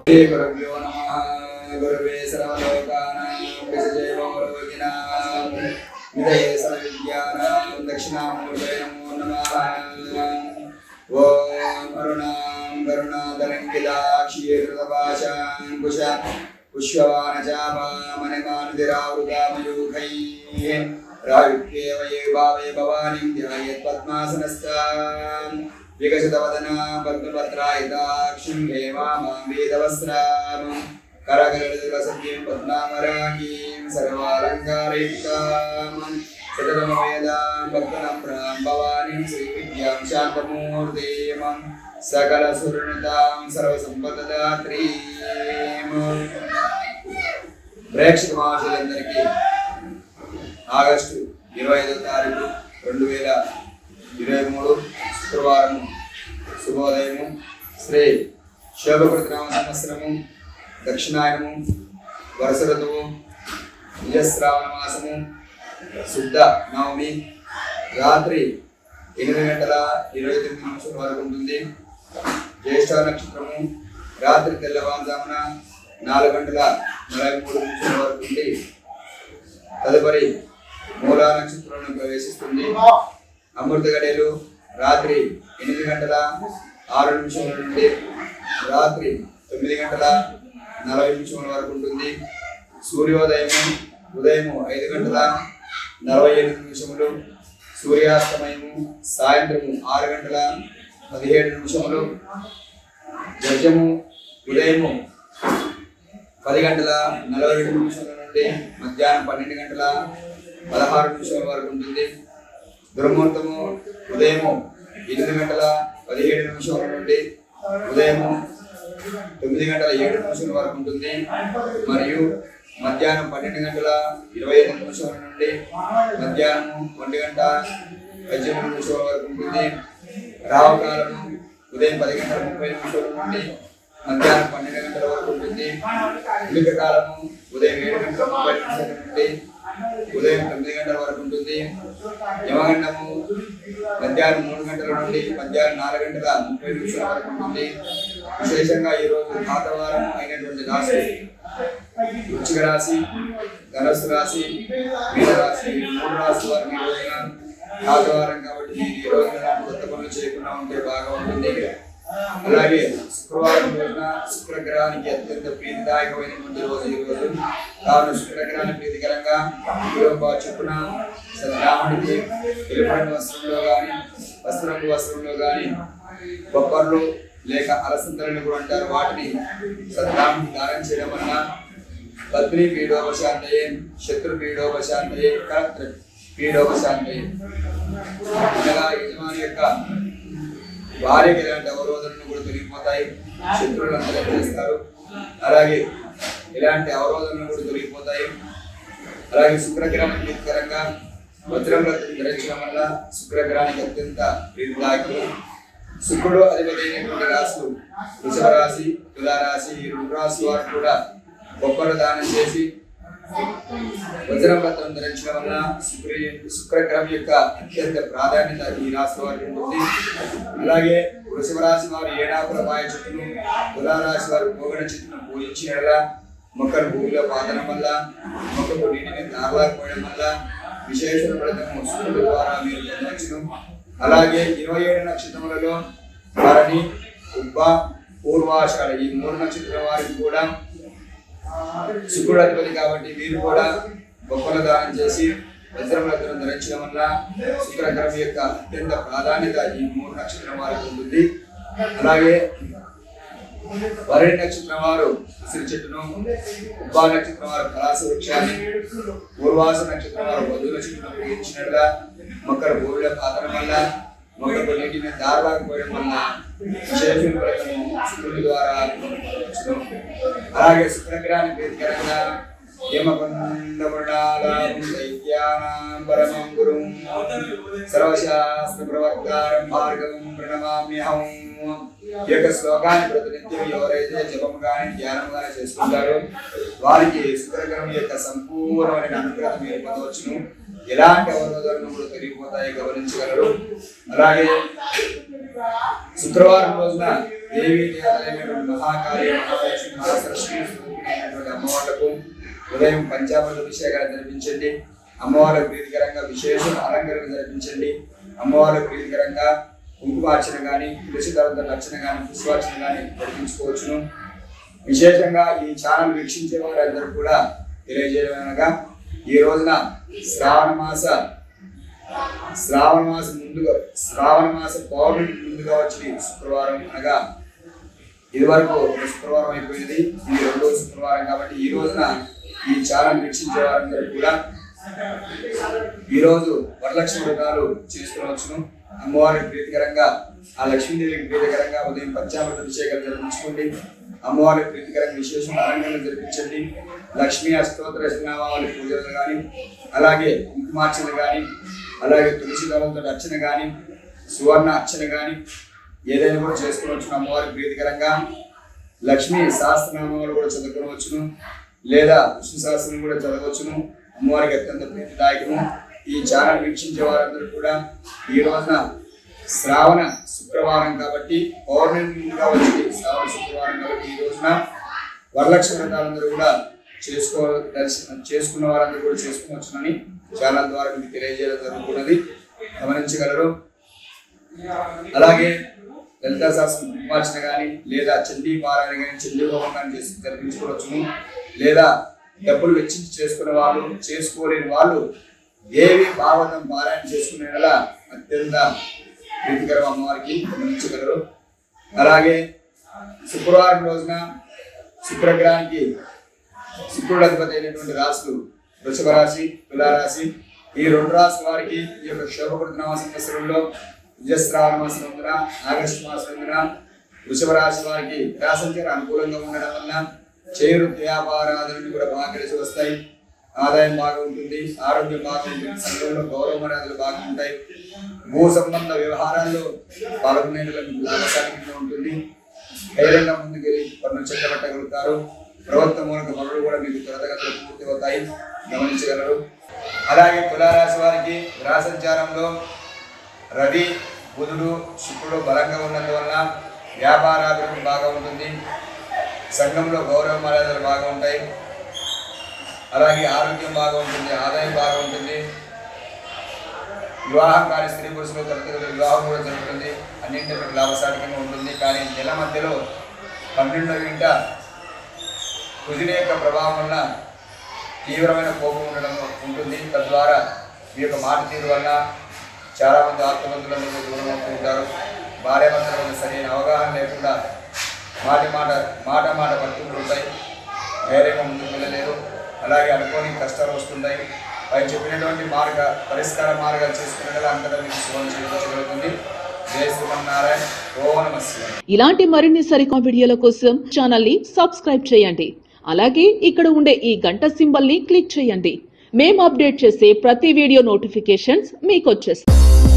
శ్రీ గురుభ్యో నమః గురువే సర్వలోకానాం విజయమోరోగినాం విదయే సర్వవిద్యానాం దక్షిణామూర్తే నమో నమః ఓం అరుణాం కరుణాతరంగితాక్షీకృతపాశాంకుశ పుష్పవానచాపామణిమానుదిరావృతామయూఖైः రాయుక్యేవయే భావే భవాनीं ధ్యాయేత్ పద్మాసనస్థాం వికసితవదనా పద్మపత్రాయితాక్షిం హేమామాం వేదవస్త్రాం కరగరసత్యం పద్మామరాగీం సర్వాలంకారయుక్తాం సతతమవేదాం భక్తనమ్రాం భవానీం శ్రీవిద్యాం శాంతమూర్తిం సకల సురణతాం సర్వసంపదదాత్రీం ప్రేక్షక మహాశులందరికీ ఆగస్టు ఇరవై ఐదో తారీఖు రెండు వేల ఇరవై మూడు శుక్రవారం శుభోదయము శ్రీ శోభకృతనామ సంవత్సరము దక్షిణాయనము వరుస ఋతువు నిజశ్రావణ మాసము శుద్ధ నవమి రాత్రి ఎనిమిది గంటల ఇరవై తొమ్మిది నిమిషాల వరకు ఉంటుంది జ్యేష్ఠ నక్షత్రము రాత్రి తెల్లవారుజామున నాలుగు గంటల నలభై మూడు నిమిషాల వరకు ఉండి తదుపరి మూలా నక్షత్రంలో ప్రవేశిస్తుంది అమృత గడియలు రాత్రి ఎనిమిది గంటల ఆరు నిమిషముల నుండి రాత్రి తొమ్మిది గంటల నలభై నిమిషముల వరకు ఉంటుంది సూర్యోదయము ఉదయము ఐదు గంటల నలభై ఎనిమిది నిమిషములు సూర్యాస్తమయము సాయంత్రము ఆరు గంటల పదిహేడు నిమిషములు గజము ఉదయము పది గంటల నలభై రెండు నిమిషాల నుండి మధ్యాహ్నం పన్నెండు గంటల పదహారు నిమిషాల వరకు ఉంటుంది దుర్ముహూర్తము ఉదయము ఎనిమిది గంటల పదిహేడు నిమిషాల నుండి ఉదయము తొమ్మిది గంటల ఏడు నిమిషాల వరకు ఉంటుంది మరియు మధ్యాహ్నం పన్నెండు గంటల ఇరవై ఐదు నిమిషాల నుండి మధ్యాహ్నం ఒంటి గంట పద్దెనిమిది నిమిషాల వరకు ఉంటుంది రావకాలము ఉదయం పది గంటల ముప్పై నిమిషాల నుండి మధ్యాహ్నం పన్నెండు గంటల వరకు ఉంటుంది ఉలిక కాలము ఉదయం ఏడు గంటల ముప్పై నిమిషాల నుండి ఉదయం తొమ్మిది గంటల వరకు ఉంటుంది యమగండము మధ్యాహ్నం మూడు గంటల నుండి మధ్యాహ్నం నాలుగు గంటల ముప్పై నిమిషాల వరకు ఉంటుంది విశేషంగా ఈ రోజు పాతవారం అయినటువంటి రాశి వృచ్చిక రాశి ధనుసు రాశి మీనరాశి మూడు రాశి వారికి ఈ రోజున పాతవారం కాబట్టి మీరు ఈ రోజున కొత్త పనులు చేయకుండా ఉంటే బాగా ఉంటుంది అలాగే శుక్రవారం రోజున శుక్రగ్రహానికి అత్యంత ప్రీతిదాయకమైనటువంటి రోజు ఈ రోజు కావున శుక్రగ్రహానికి ప్రీతికరంగా ఈరోజు చొప్పున రాముడికి ఎలుపరంగు వస్త్రంలో కానీ వస్త్రంగు వస్త్రంలో కానీ బొబ్బర్లు లేక అలసంతలను కూడా అంటారు వాటిని సద్రాముడికి దానం చేయడం వలన పత్ని పీడోపశాంతయే శత్రు పీడోపశాంతయే కలత్ర పీడోపశాంతయే అనగా యజమాని యొక్క భార్యకి ఇలాంటి అవరోధాలను కూడా తొలగిపోతాయి శత్రువులు అంతా చేస్తారు అలాగే ఇలాంటి అవరోధాలను కూడా తొలగిపోతాయి అలాగే శుక్రగ్రహానికి ప్రీతికరంగా వజ్రంలో ధరించడం వల్ల శుక్రగ్రహానికి అత్యంత ప్రీతిదాయకులు శుక్రుడు అధిపతి అయినటువంటి రాశులు వృషభ రాశి తులారాశి ఈ రెండు రాశి వారు కూడా గొప్పలు దానం చేసి వజ్రం పత్రం ధరించడం వల్ల శుక్ర శుక్రగ్రహం యొక్క అత్యంత ప్రాధాన్యత ఈ రాశి వారికి ఉంటుంది అలాగే వృషభ రాశి వారు ఏడాకుల పాయ చెట్టును తులారాశి వారు పోగడ చెట్టును పూజించిన యెడల మొక్కలు భూమిలో పాతడం వల్ల మొక్కకు నీటిని దారలాకపోవడం వల్ల విశేష ఫలితము శుక్రుడు ద్వారా మీరు పొందవచ్చును అలాగే ఇరవై ఏడు నక్షత్రములలో వారిని ఉబ్బ పూర్వాషాఢ ఈ మూడు నక్షత్రం వారికి కూడా శుక్రుడు అధిపతి కాబట్టి వీరు కూడా గొప్పల దానం చేసి వజ్రములను ధరించడం వల్ల శుక్రగ్రహం యొక్క అత్యంత ప్రాధాన్యత ఈ మూడు నక్షత్రం వారికి ఉంటుంది అలాగే వరి నక్షత్రం వారు ఉసిరి చెట్టును ఉబ్బా నక్షత్రం వారు కళాస వృక్షాన్ని పూర్వాస నక్షత్రం వారు వధువుల చెట్టును ఉపయోగించినట్లుగా మొక్కలు భూమిలో పాతడం వల్ల మొక్కకు నీటిని దారలాకపోవడం వల్ల విశేష ఫలితము శుక్రుడి ద్వారా పొందవచ్చును. అలాగే శుక్రగ్రహాన్ని ప్రీతికరంగా యమకుండమృణాలాం పరమం గురుం సర్వశాస్త్ర ప్రవక్తారం భార్గవం ప్రణమామ్యహం ఈ యొక్క శ్లోకాన్ని ప్రతినిత్యం ఎవరైతే జపం కానీ ధ్యానం కానీ చేసుకుంటారో వారికి శుక్రగ్రహం యొక్క సంపూర్ణమైన అనుగ్రహం మీరు పొందవచ్చును ఎలాంటి అవరోధాలను కూడా తొలగిపోతాయి గమనించగలరు అలాగే శుక్రవారం రోజున దేవీ దేవతలైనటువంటి మహాకాళి మహాలక్ష్మి మహాసరస్వతి స్వరూపిణైనటువంటి అమ్మవార్లకు ఉదయం పంచామృత అభిషేకాలు జరిపించండి అమ్మవారికి ప్రీతికరంగా విశేష అలంకరణ జరిపించండి అమ్మవారికి ప్రీతికరంగా కుంకుమార్చన కానీ తులసి దళంతో రచన కానీ పుష్పార్చన కానీ జరిపించుకోవచ్చును విశేషంగా ఈ ఛానల్ వీక్షించే వారందరూ కూడా తెలియజేయమనగా ఈ రోజున శ్రావణ మాస శ్రావణ మాసం ముందుగా శ్రావణ మాస పౌర్ణమి ముందుగా వచ్చిన శుక్రవారం అనగా ఇది వరకు ఒక శుక్రవారం అయిపోయింది ఇది రెండో శుక్రవారం కాబట్టి ఈ రోజున ఈ ఛానల్ వీక్షించే వారందరూ కూడా ఈ రోజు వరలక్ష్మి వ్రతాలు చేసుకోవచ్చును అమ్మవారికి ప్రీతికరంగా ఆ లక్ష్మీదేవికి ప్రీతికరంగా ఉదయం పంచామృత అభిషేకాలు జరిపించుకోండి అమ్మవారికి ప్రీతికరంగా విశేషం అలంకరణ జరిపించండి లక్ష్మీ అష్టోత్తర నామావళి పూజలు కానీ అలాగే కుంకుమార్చన కానీ అలాగే తులసి దళంతో అర్చన కానీ సువర్ణ అర్చన కానీ ఏదైనా కూడా చేసుకోవచ్చు అమ్మవారికి ప్రీతికరంగా లక్ష్మీ సహస్రనామాలు కూడా చదువుకోవచ్చును లేదా విష్ణు సహస్రం కూడా చదవచ్చును అమ్మవారికి అత్యంత ప్రీతిదాయకము ఈ ఛానల్ వీక్షించే వారందరూ కూడా ఈ రోజున శ్రావణ శుక్రవారం కాబట్టి పౌర్ణమి ముందుగా వచ్చి శ్రావణ శుక్రవారం కాబట్టి ఈ రోజున వరలక్ష్మి వ్రతాలందరూ కూడా చేసుకో దర్శనం చేసుకున్న వారందరూ కూడా చేసుకోవచ్చునని ఛానల్ ద్వారా మీకు తెలియజేయడం జరుగుతున్నది గమనించగలరు అలాగే లలితా శాస్త్రం నిర్మార్చన కానీ లేదా చండీ పారాయణ కానీ చండీ హోమం కానీ చేసి జరిపించుకోవచ్చును లేదా డబ్బులు వెచ్చించి చేసుకునే వాళ్ళు చేసుకోలేని వాళ్ళు దేవి భాగవతం పారాయణ చేసుకునే నెల అత్యంత ప్రీతికరం అమ్మవారికి గమనించగలరు అలాగే శుక్రవారం రోజున శుక్రగ్రహానికి శుక్రుడు అధిపతి అయినటువంటి రాశులు వృషభ రాశి తులారాశి ఈ రెండు రాశుల వారికి ఈ యొక్క శోభకృతనామ సంవత్సరంలో విజయశ్రావణ మాసం వందన ఆగస్టు మాసం వందన వృషభ రాశి వారికి రాసంచార అనుకూలంగా ఉండడం వల్ల చేరు వ్యాపారాదులన్నీ కూడా బాగా కలిసి వస్తాయి ఆదాయం బాగా ఉంటుంది ఆరోగ్యం బాగా ఉంటుంది సంఘంలో గౌరవ మర్యాదలు బాగా ఉంటాయి భూ సంబంధ వ్యవహారాల్లో పాల్గొనే లాభసాటిగా ఉంటుంది ధైర్యంగా ముందుకెళ్ళి పనులు చెక్కబట్టగలుగుతారు ప్రవర్తన మూలక పనులు కూడా మీకు త్వరతగతిలో పూర్తి అవుతాయి గమనించగలరు అలాగే తులారాశి వారికి గ్రహసంచారంలో రవి బుధుడు శుక్రుడు బలంగా ఉన్నందువలన వ్యాపారాభివృద్ధి బాగా ఉంటుంది సంఘంలో గౌరవ మర్యాదలు బాగా ఉంటాయి అలాగే ఆరోగ్యం బాగా ఉంటుంది ఆదాయం బాగా ఉంటుంది వివాహం కాని స్త్రీ పురుషులు తరగతి వివాహం కూడా జరుగుతుంది అన్నింటి లాభసాటికంగా ఉంటుంది కానీ నెల మధ్యలో పన్నెండవ ఇంట కుదిరి యొక్క ప్రభావం వల్ల తీవ్రమైన కోపం ఉండడం ఉంటుంది తద్వారా మీ యొక్క మాట తీరు వల్ల చాలామంది ఆత్మబంధులందరూ దూరం అవుతూ ఉంటారు భార్య భర్తల మధ్య సరైన అవగాహన లేకుండా మాట మాట మాట మాట పట్టుకులు ఉంటాయి ధైర్యంగా ముందుకు వెళ్ళలేరు అలాగే అనుకోని కష్టాలు వస్తుంటాయి పై చెప్పినటువంటి మార్గ పరిష్కార మార్గాలు చేసుకునే అంతటా మీకు శుభం చేయించగలుగుతుంది జయ శ్రీమన్నారాయణ ఓ నమస్కారం ఇలాంటి మరిన్ని సరికొత్త వీడియోల కోసం ఛానల్ ని సబ్స్క్రైబ్ చేయండి అలాగే ఇక్కడ ఉండే ఈ గంట సింబల్ ని క్లిక్ చేయండి మేము అప్డేట్ చేసే ప్రతి వీడియో నోటిఫికేషన్స్ మీకు వచ్చేస్తాయి